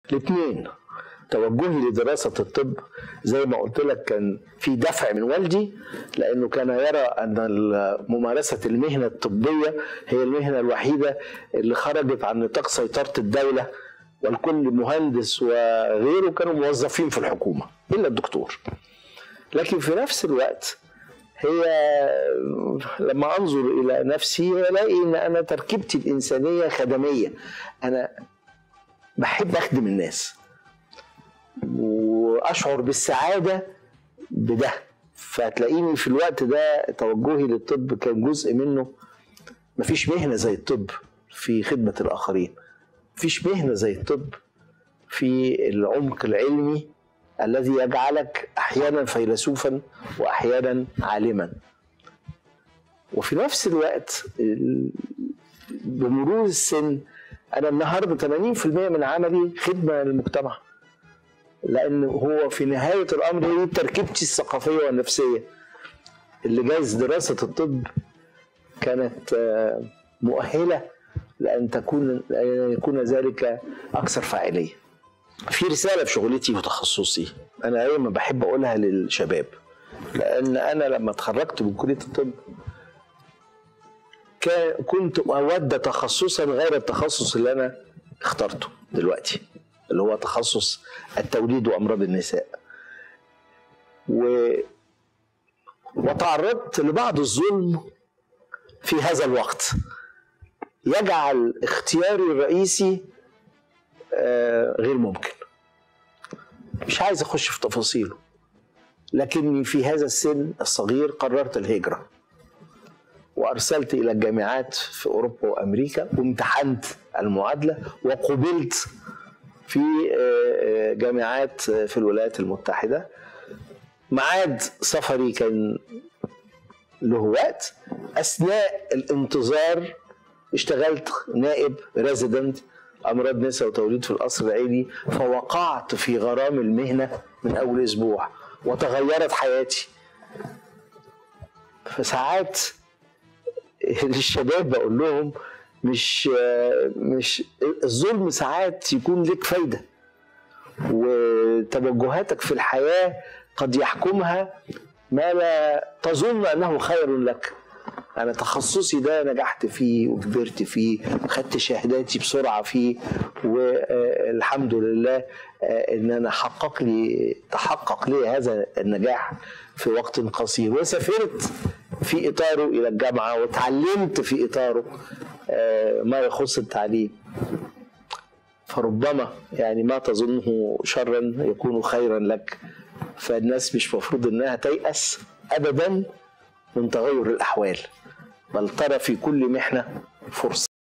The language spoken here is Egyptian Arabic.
الاثنين توجهي لدراسة الطب زي ما قلت لك كان في دفع من والدي لأنه كان يرى أن ممارسة المهنة الطبية هي المهنة الوحيدة اللي خرجت عن نطاق سيطرة الدولة والكل مهندس وغيره كانوا موظفين في الحكومة إلا الدكتور لكن في نفس الوقت هي لما انظر الى نفسي الاقي ان انا تركيبتي الانسانيه خدميه انا بحب اخدم الناس واشعر بالسعاده بده فتلاقيني في الوقت ده توجهي للطب كان جزء منه مفيش مهنه زي الطب في خدمه الاخرين مفيش مهنه زي الطب في العمق العلمي الذي يجعلك احيانا فيلسوفا واحيانا عالما وفي نفس الوقت بمرور السن انا النهارده 80% من عملي خدمه للمجتمع لان هو في نهايه الامر هي تركيبتي الثقافيه والنفسيه اللي جايز دراسه الطب كانت مؤهله لان تكون لان يكون ذلك اكثر فاعليه. في رساله في شغلتي وتخصصي انا دايما بحب اقولها للشباب لان انا لما اتخرجت من كليه الطب كنت اود تخصصا غير التخصص اللي انا اخترته دلوقتي اللي هو تخصص التوليد وامراض النساء و وتعرضت لبعض الظلم في هذا الوقت يجعل اختياري الرئيسي غير ممكن مش عايز اخش في تفاصيله لكني في هذا السن الصغير قررت الهجره وارسلت الى الجامعات في اوروبا وامريكا وامتحنت المعادله وقبلت في جامعات في الولايات المتحده ميعاد سفري كان له وقت اثناء الانتظار اشتغلت نائب ريزيدنت امراض نساء وتوليد في القصر العيني فوقعت في غرام المهنه من اول اسبوع وتغيرت حياتي فساعات للشباب بقول لهم مش مش الظلم ساعات يكون لك فايده وتوجهاتك في الحياه قد يحكمها ما لا تظن انه خير لك انا تخصصي ده نجحت فيه وكبرت فيه وخدت شهاداتي بسرعه فيه والحمد لله ان انا حقق لي تحقق لي هذا النجاح في وقت قصير وسافرت في اطاره الى الجامعه وتعلمت في اطاره ما يخص التعليم فربما يعني ما تظنه شرا يكون خيرا لك فالناس مش مفروض انها تيأس ابدا من تغير الاحوال بل ترى في كل محنه فرصه